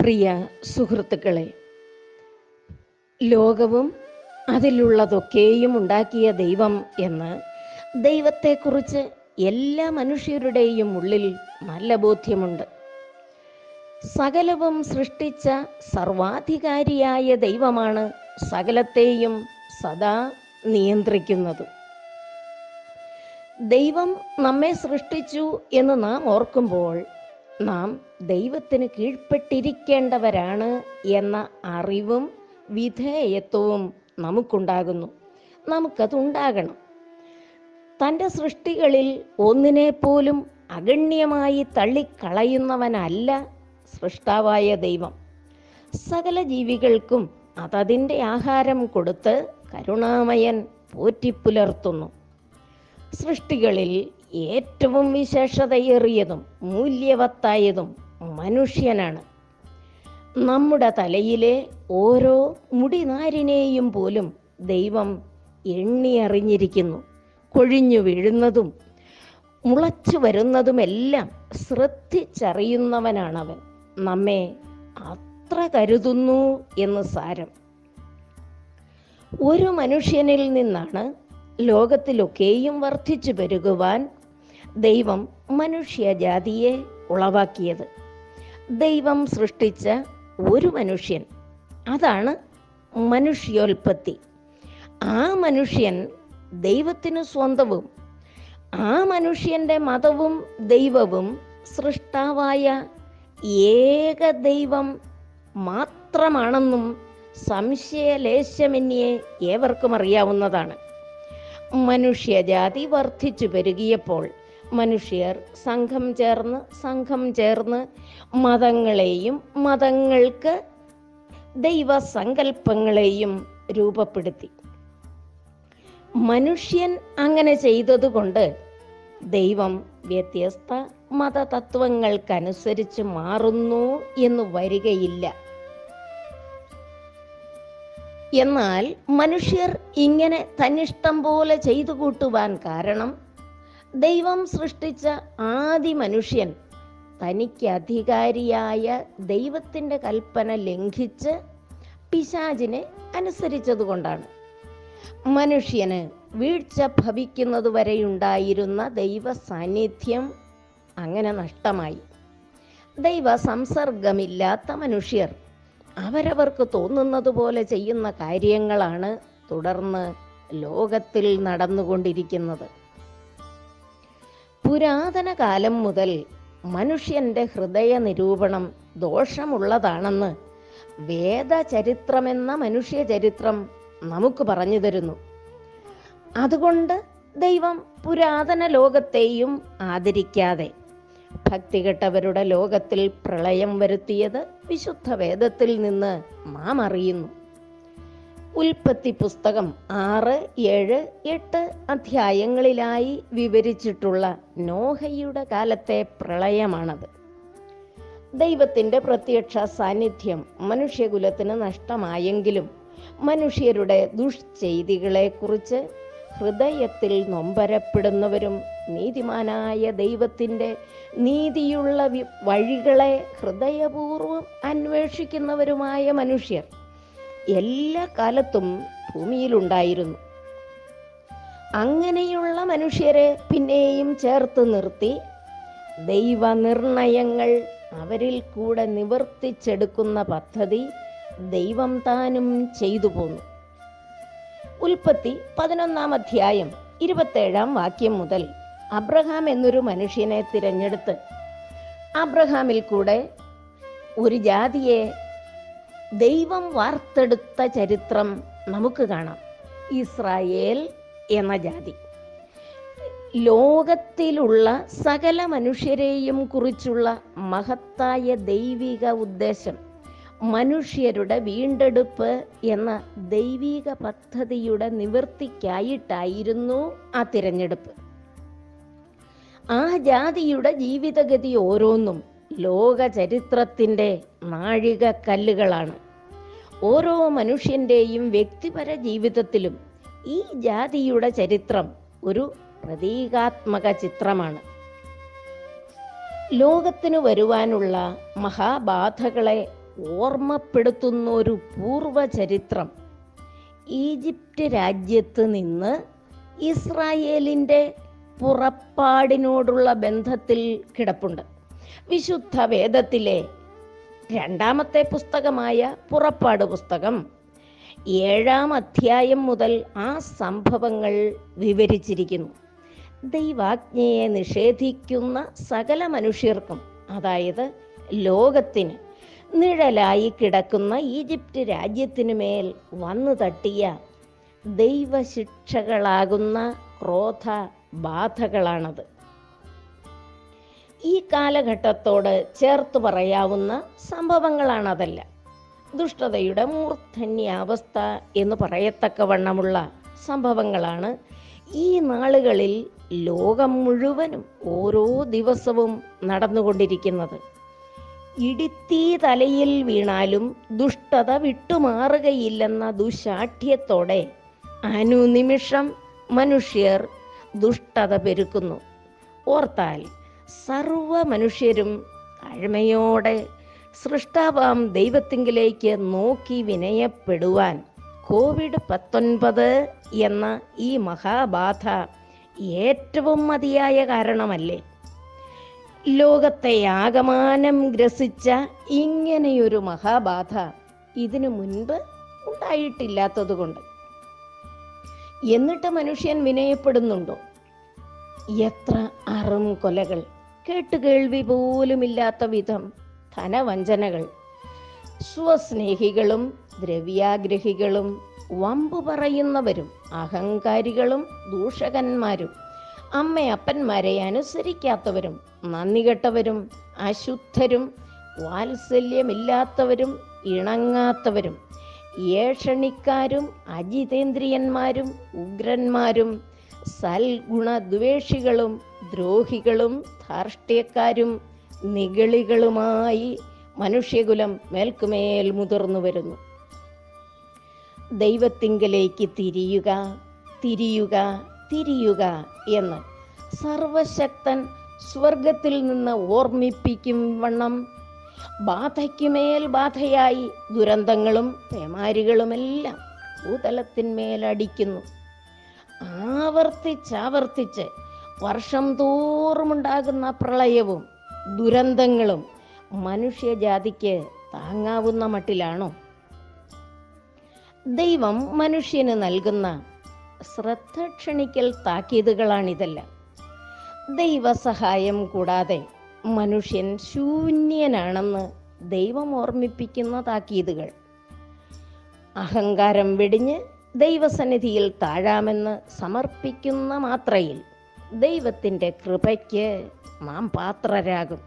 പ്രിയ സുഹൃത്തുക്കളെ ലോകവും അതിലുള്ളതൊക്കെയും ഉണ്ടാക്കിയ ദൈവം എന്ന് ദൈവത്തെക്കുറിച്ച് എല്ലാ മനുഷ്യരുടെയും ഉള്ളിൽ നല്ല ബോധ്യമുണ്ട് സകലവും സൃഷ്ടിച്ച സർവാധികാരിയായ ദൈവമാണ് സകലത്തെയും സദാ നിയന്ത്രിക്കുന്നത് ദൈവം നമ്മെ സൃഷ്ടിച്ചു എന്ന് നാം ഓർക്കുമ്പോൾ നാം ദൈവത്തിന് കീഴ്പ്പെട്ടിരിക്കേണ്ടവരാണ് എന്ന അറിവും വിധേയത്വവും നമുക്കുണ്ടാകുന്നു നമുക്കതുണ്ടാകണം തൻ്റെ സൃഷ്ടികളിൽ ഒന്നിനെ പോലും അഗണ്യമായി തള്ളിക്കളയുന്നവനല്ല സൃഷ്ടാവായ ദൈവം സകല ജീവികൾക്കും അതതിൻ്റെ ആഹാരം കൊടുത്ത് കരുണാമയൻ പോറ്റിപ്പുലർത്തുന്നു സൃഷ്ടികളിൽ ഏറ്റവും വിശേഷതയേറിയതും മൂല്യവത്തായതും മനുഷ്യനാണ് നമ്മുടെ തലയിലെ ഓരോ മുടിനാരിനെയും പോലും ദൈവം എണ്ണിയറിഞ്ഞിരിക്കുന്നു കൊഴിഞ്ഞു വീഴുന്നതും മുളച്ചു വരുന്നതുമെല്ലാം ശ്രദ്ധിച്ചറിയുന്നവനാണവൻ നമ്മെ അത്ര കരുതുന്നു എന്ന് സാരം ഒരു മനുഷ്യനിൽ നിന്നാണ് ലോകത്തിലൊക്കെയും വർദ്ധിച്ചു പെരുകുവാൻ ദൈവം മനുഷ്യജാതിയെ ഉളവാക്കിയത് ദൈവം സൃഷ്ടിച്ച ഒരു മനുഷ്യൻ അതാണ് മനുഷ്യോൽപത്തി ആ മനുഷ്യൻ ദൈവത്തിന് സ്വന്തവും ആ മനുഷ്യൻ്റെ മതവും ദൈവവും സൃഷ്ടാവായ ഏക ദൈവം മാത്രമാണെന്നും സംശയലേശമന്യേ ഏവർക്കും അറിയാവുന്നതാണ് മനുഷ്യജാതി വർദ്ധിച്ചു പെരുകിയപ്പോൾ മനുഷ്യർ സംഘം ചേർന്ന് സംഘം ചേർന്ന് മതങ്ങളെയും മതങ്ങൾക്ക് ദൈവസങ്കല്പങ്ങളെയും രൂപപ്പെടുത്തി മനുഷ്യൻ അങ്ങനെ ചെയ്തതുകൊണ്ട് ദൈവം വ്യത്യസ്ത മതതത്വങ്ങൾക്കനുസരിച്ച് മാറുന്നു എന്ന് വരികയില്ല എന്നാൽ മനുഷ്യർ ഇങ്ങനെ തന്നിഷ്ടം പോലെ ചെയ്തു കൂട്ടുവാൻ കാരണം ദൈവം സൃഷ്ടിച്ച ആദി മനുഷ്യൻ തനിക്ക് അധികാരിയായ ദൈവത്തിൻ്റെ കൽപ്പന ലംഘിച്ച് പിശാചിനെ അനുസരിച്ചതുകൊണ്ടാണ് മനുഷ്യന് വീഴ്ച ഭവിക്കുന്നത് വരെയുണ്ടായിരുന്ന ദൈവ സാന്നിധ്യം അങ്ങനെ നഷ്ടമായി ദൈവ സംസർഗമില്ലാത്ത മനുഷ്യർ അവരവർക്ക് തോന്നുന്നത് പോലെ ചെയ്യുന്ന കാര്യങ്ങളാണ് തുടർന്ന് ലോകത്തിൽ നടന്നുകൊണ്ടിരിക്കുന്നത് പുരാതന കാലം മുതൽ മനുഷ്യന്റെ ഹൃദയ നിരൂപണം ദോഷമുള്ളതാണെന്ന് വേദചരിത്രമെന്ന മനുഷ്യചരിത്രം നമുക്ക് പറഞ്ഞു തരുന്നു അതുകൊണ്ട് ദൈവം പുരാതന ലോകത്തെയും ആദരിക്കാതെ ഭക്തികെട്ടവരുടെ ലോകത്തിൽ പ്രളയം വരുത്തിയത് വിശുദ്ധ വേദത്തിൽ നിന്ന് നാം അറിയുന്നു ഉൽപ്പത്തി പുസ്തകം ആറ് ഏഴ് എട്ട് അധ്യായങ്ങളിലായി വിവരിച്ചിട്ടുള്ള നോഹയുടെ കാലത്തെ പ്രളയമാണത് ദൈവത്തിൻ്റെ പ്രത്യക്ഷ സാന്നിധ്യം മനുഷ്യകുലത്തിന് നഷ്ടമായെങ്കിലും മനുഷ്യരുടെ ദുഷ്ചെയ്തികളെക്കുറിച്ച് ഹൃദയത്തിൽ നൊമ്പരപ്പെടുന്നവരും നീതിമാനായ ദൈവത്തിൻ്റെ നീതിയുള്ള വി- വഴികളെ ഹൃദയപൂർവ്വം അന്വേഷിക്കുന്നവരുമായ മനുഷ്യർ എല്ലാ കാലത്തും ഭൂമിയിലുണ്ടായിരുന്നു അങ്ങനെയുള്ള മനുഷ്യരെ പിന്നെയും ചേർത്ത് നിർത്തി ദൈവനിർണയങ്ങൾ അവരിൽ കൂടെ നിവർത്തിച്ചെടുക്കുന്ന പദ്ധതി ദൈവം താനും ചെയ്തു പോന്നു ഉൽപ്പത്തി പതിനൊന്നാം അധ്യായം ഇരുപത്തേഴാം വാക്യം മുതൽ അബ്രഹാം എന്നൊരു മനുഷ്യനെ തിരഞ്ഞെടുത്ത് അബ്രഹാമിൽ കൂടെ ഒരു ജാതിയെ ദൈവം വാർത്തെടുത്ത ചരിത്രം നമുക്ക് കാണാം ഇസ്രായേൽ എന്ന ജാതി ലോകത്തിലുള്ള സകല മനുഷ്യരെയും കുറിച്ചുള്ള മഹത്തായ ദൈവിക ഉദ്ദേശം മനുഷ്യരുടെ വീണ്ടെടുപ്പ് എന്ന ദൈവിക പദ്ധതിയുടെ നിവൃത്തിക്കായിട്ടായിരുന്നു ആ തിരഞ്ഞെടുപ്പ് ആ ജാതിയുടെ ജീവിതഗതി ഓരോന്നും ലോക ചരിത്രത്തിൻ്റെ നാഴികക്കല്ലുകളാണ് ഓരോ മനുഷ്യൻ്റെയും വ്യക്തിപര ജീവിതത്തിലും ഈ ജാതിയുടെ ചരിത്രം ഒരു പ്രതീകാത്മക ചിത്രമാണ് ലോകത്തിന് വരുവാനുള്ള മഹാബാധകളെ ഓർമ്മപ്പെടുത്തുന്ന ഒരു പൂർവ്വ ചരിത്രം ഈജിപ്റ്റ് രാജ്യത്ത് നിന്ന് ഇസ്രായേലിൻ്റെ പുറപ്പാടിനോടുള്ള ബന്ധത്തിൽ കിടപ്പുണ്ട് വിശുദ്ധ വേദത്തിലെ രണ്ടാമത്തെ പുസ്തകമായ പുറപ്പാട് പുസ്തകം ഏഴാം അധ്യായം മുതൽ ആ സംഭവങ്ങൾ വിവരിച്ചിരിക്കുന്നു ദൈവാജ്ഞയെ നിഷേധിക്കുന്ന സകല മനുഷ്യർക്കും അതായത് ലോകത്തിന് നിഴലായി കിടക്കുന്ന ഈജിപ്റ്റ് രാജ്യത്തിനു മേൽ വന്നു തട്ടിയ ദൈവശിക്ഷകളാകുന്ന ക്രോധ ബാധകളാണത് ഈ കാലഘട്ടത്തോട് ചേർത്ത് പറയാവുന്ന സംഭവങ്ങളാണതല്ല ദുഷ്ടതയുടെ മൂർധന്യാവസ്ഥ എന്ന് പറയത്തക്കവണ്ണമുള്ള സംഭവങ്ങളാണ് ഈ നാളുകളിൽ ലോകം മുഴുവനും ഓരോ ദിവസവും നടന്നുകൊണ്ടിരിക്കുന്നത് ഇടിത്തീ തലയിൽ വീണാലും ദുഷ്ടത വിട്ടുമാറുകയില്ലെന്ന ദുശാഠ്യത്തോടെ അനുനിമിഷം മനുഷ്യർ ദുഷ്ടത പെരുക്കുന്നു ഓർത്താൽ സർവ മനുഷ്യരും താഴ്മയോടെ സൃഷ്ടാവാം ദൈവത്തിങ്കിലേക്ക് നോക്കി വിനയപ്പെടുവാൻ കോവിഡ് പത്തൊൻപത് എന്ന ഈ മഹാബാധ ഏറ്റവും മതിയായ കാരണമല്ലേ ലോകത്തെ ആകമാനം ഗ്രസിച്ച ഇങ്ങനെയൊരു മഹാബാധ ഇതിനു മുൻപ് ഉണ്ടായിട്ടില്ലാത്തതുകൊണ്ട് എന്നിട്ട് മനുഷ്യൻ വിനയപ്പെടുന്നുണ്ടോ എത്ര അറും കൊലകൾ കേട്ടുകേൾവി പോലുമില്ലാത്ത വിധം ധനവഞ്ചനകൾ സ്വസ്നേഹികളും ദ്രവ്യാഗ്രഹികളും വമ്പു പറയുന്നവരും അഹങ്കാരികളും ദൂഷകന്മാരും അമ്മയപ്പന്മാരെ അനുസരിക്കാത്തവരും നന്ദികെട്ടവരും അശുദ്ധരും വാത്സല്യമില്ലാത്തവരും ഇണങ്ങാത്തവരും ഏഷണിക്കാരും അജിതേന്ദ്രിയന്മാരും ഉഗ്രന്മാരും സൽഗുണദ്വേഷികളും ദ്രോഹികളും ധാർഷ്ട്യക്കാരും നിഗളികളുമായി മനുഷ്യകുലം മേൽക്കുമേൽ മുതിർന്നു വരുന്നു ദൈവത്തിങ്കലേക്ക് തിരിയുക തിരിയുക തിരിയുക എന്ന് സർവശക്തൻ സ്വർഗത്തിൽ നിന്ന് ഓർമ്മിപ്പിക്കും വണ്ണം ബാധയ്ക്കുമേൽ ബാധയായി ദുരന്തങ്ങളും പേമാരികളുമെല്ലാം ഭൂതലത്തിന്മേൽ അടിക്കുന്നു ആവർത്തിച്ചാവർത്തിച്ച് വർഷം തോറുമുണ്ടാകുന്ന പ്രളയവും ദുരന്തങ്ങളും മനുഷ്യജാതിക്ക് താങ്ങാവുന്ന മട്ടിലാണോ ദൈവം മനുഷ്യന് നൽകുന്ന ശ്രദ്ധ ക്ഷണിക്കൽ താക്കീതുകളാണിതെല്ലാം ദൈവസഹായം കൂടാതെ മനുഷ്യൻ ശൂന്യനാണെന്ന് ദൈവം ഓർമ്മിപ്പിക്കുന്ന താക്കീതുകൾ അഹങ്കാരം വെടിഞ്ഞ് ദൈവസന്നിധിയിൽ താഴാമെന്ന് സമർപ്പിക്കുന്ന മാത്രയിൽ ദൈവത്തിൻ്റെ കൃപയ്ക്ക് നാം പാത്രരാകും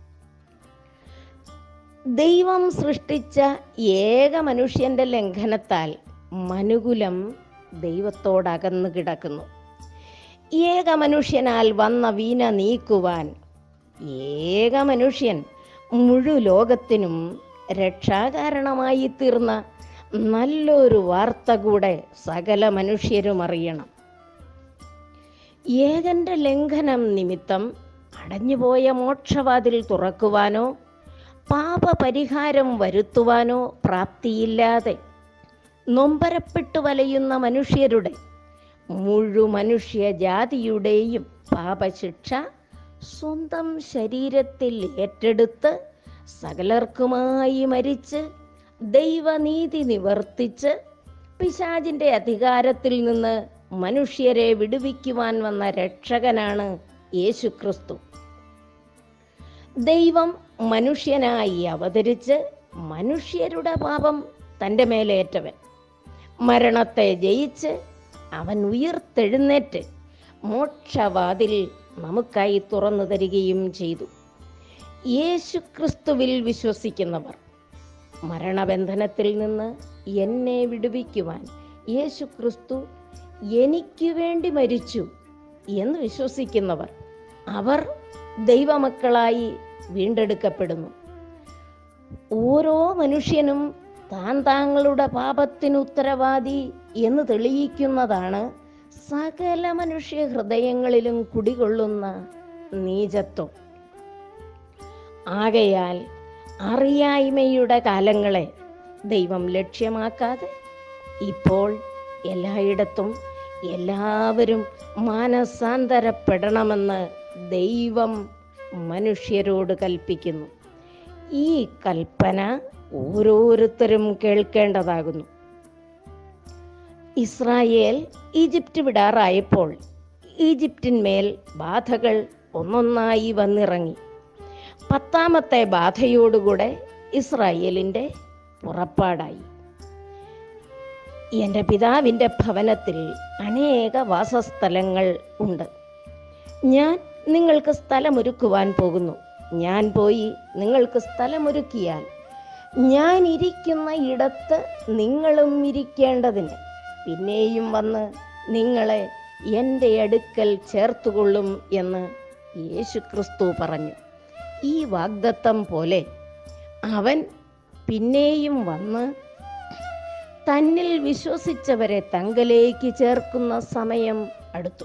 ദൈവം സൃഷ്ടിച്ച ഏക മനുഷ്യന്റെ ലംഘനത്താൽ മനുകുലം ദൈവത്തോടകന്നു കിടക്കുന്നു ഏക മനുഷ്യനാൽ വന്ന വീന നീക്കുവാൻ ഏക മനുഷ്യൻ മുഴു ലോകത്തിനും രക്ഷാകാരണമായി തീർന്ന നല്ലൊരു വാർത്ത കൂടെ സകല മനുഷ്യരും അറിയണം ഏകന്റെ ലംഘനം നിമിത്തം അടഞ്ഞുപോയ മോക്ഷവാതിൽ തുറക്കുവാനോ പാപപരിഹാരം വരുത്തുവാനോ പ്രാപ്തിയില്ലാതെ നൊമ്പരപ്പെട്ടു വലയുന്ന മനുഷ്യരുടെ മുഴു മനുഷ്യജാതിയുടെയും പാപശിക്ഷ സ്വന്തം ശരീരത്തിൽ ഏറ്റെടുത്ത് സകലർക്കുമായി മരിച്ച് ദൈവനീതി നിവർത്തിച്ച് പിശാചിന്റെ അധികാരത്തിൽ നിന്ന് മനുഷ്യരെ വിടുവിക്കുവാൻ വന്ന രക്ഷകനാണ് യേശുക്രിസ്തു ദൈവം മനുഷ്യനായി അവതരിച്ച് മനുഷ്യരുടെ പാപം തൻ്റെ മേലേറ്റവൻ മരണത്തെ ജയിച്ച് അവൻ ഉയർത്തെഴുന്നേറ്റ് മോക്ഷവാതിൽ നമുക്കായി തുറന്നു തരികയും ചെയ്തു യേശുക്രിസ്തുവിൽ വിശ്വസിക്കുന്നവർ മരണബന്ധനത്തിൽ നിന്ന് എന്നെ വിടുവിക്കുവാൻ യേശുക്രിസ്തു എനിക്ക് വേണ്ടി മരിച്ചു എന്ന് വിശ്വസിക്കുന്നവർ അവർ ദൈവമക്കളായി വീണ്ടെടുക്കപ്പെടുന്നു ഓരോ മനുഷ്യനും താൻ താങ്കളുടെ പാപത്തിന് ഉത്തരവാദി എന്ന് തെളിയിക്കുന്നതാണ് സകല മനുഷ്യ ഹൃദയങ്ങളിലും കുടികൊള്ളുന്ന നീചത്വം ആകയാൽ അറിയായ്മയുടെ കാലങ്ങളെ ദൈവം ലക്ഷ്യമാക്കാതെ ഇപ്പോൾ എല്ലായിടത്തും എല്ലാവരും മാനസാന്തരപ്പെടണമെന്ന് ദൈവം മനുഷ്യരോട് കൽപ്പിക്കുന്നു ഈ കൽപ്പന ഓരോരുത്തരും കേൾക്കേണ്ടതാകുന്നു ഇസ്രായേൽ ഈജിപ്റ്റ് വിടാറായപ്പോൾ ഈജിപ്തിന്മേൽ ബാധകൾ ഒന്നൊന്നായി വന്നിറങ്ങി പത്താമത്തെ ബാധയോടുകൂടെ ഇസ്രായേലിൻ്റെ പുറപ്പാടായി എൻ്റെ പിതാവിൻ്റെ ഭവനത്തിൽ അനേക വാസസ്ഥലങ്ങൾ ഉണ്ട് ഞാൻ നിങ്ങൾക്ക് സ്ഥലമൊരുക്കുവാൻ പോകുന്നു ഞാൻ പോയി നിങ്ങൾക്ക് സ്ഥലമൊരുക്കിയാൽ ഞാൻ ഇരിക്കുന്ന ഇടത്ത് നിങ്ങളും ഇരിക്കേണ്ടതിന് പിന്നെയും വന്ന് നിങ്ങളെ എൻ്റെ അടുക്കൽ ചേർത്തുകൊള്ളും എന്ന് യേശുക്രിസ്തു പറഞ്ഞു ഈ വാഗ്ദത്തം പോലെ അവൻ പിന്നെയും വന്ന് തന്നിൽ വിശ്വസിച്ചവരെ തങ്കലേക്ക് ചേർക്കുന്ന സമയം അടുത്തു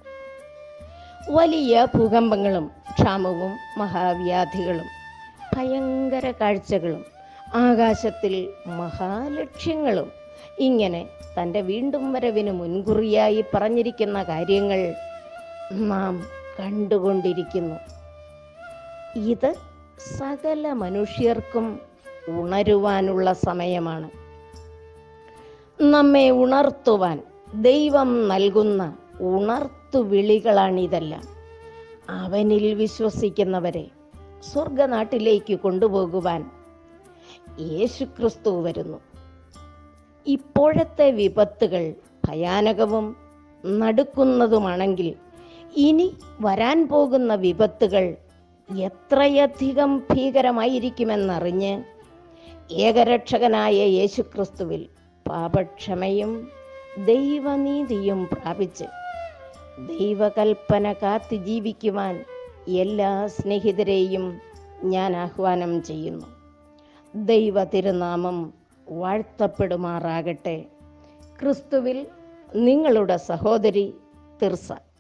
വലിയ ഭൂകമ്പങ്ങളും ക്ഷാമവും മഹാവ്യാധികളും ഭയങ്കര കാഴ്ചകളും ആകാശത്തിൽ മഹാലക്ഷ്യങ്ങളും ഇങ്ങനെ തൻ്റെ വീണ്ടും വരവിന് മുൻകുറിയായി പറഞ്ഞിരിക്കുന്ന കാര്യങ്ങൾ നാം കണ്ടുകൊണ്ടിരിക്കുന്നു ഇത് സകല മനുഷ്യർക്കും ഉണരുവാനുള്ള സമയമാണ് നമ്മെ ഉണർത്തുവാൻ ദൈവം നൽകുന്ന ഉണർത്തു വിളികളാണിതെല്ലാം അവനിൽ വിശ്വസിക്കുന്നവരെ സ്വർഗനാട്ടിലേക്ക് കൊണ്ടുപോകുവാൻ യേശുക്രിസ്തു വരുന്നു ഇപ്പോഴത്തെ വിപത്തുകൾ ഭയാനകവും നടുക്കുന്നതുമാണെങ്കിൽ ഇനി വരാൻ പോകുന്ന വിപത്തുകൾ എത്രയധികം ഭീകരമായിരിക്കുമെന്നറിഞ്ഞ് ഏകരക്ഷകനായ യേശുക്രിസ്തുവിൽ പാപക്ഷമയും ദൈവനീതിയും പ്രാപിച്ച് ദൈവകൽപ്പന കാത്തു ജീവിക്കുവാൻ എല്ലാ സ്നേഹിതരെയും ഞാൻ ആഹ്വാനം ചെയ്യുന്നു ദൈവ തിരുനാമം വാഴ്ത്തപ്പെടുമാറാകട്ടെ ക്രിസ്തുവിൽ നിങ്ങളുടെ സഹോദരി തിർസ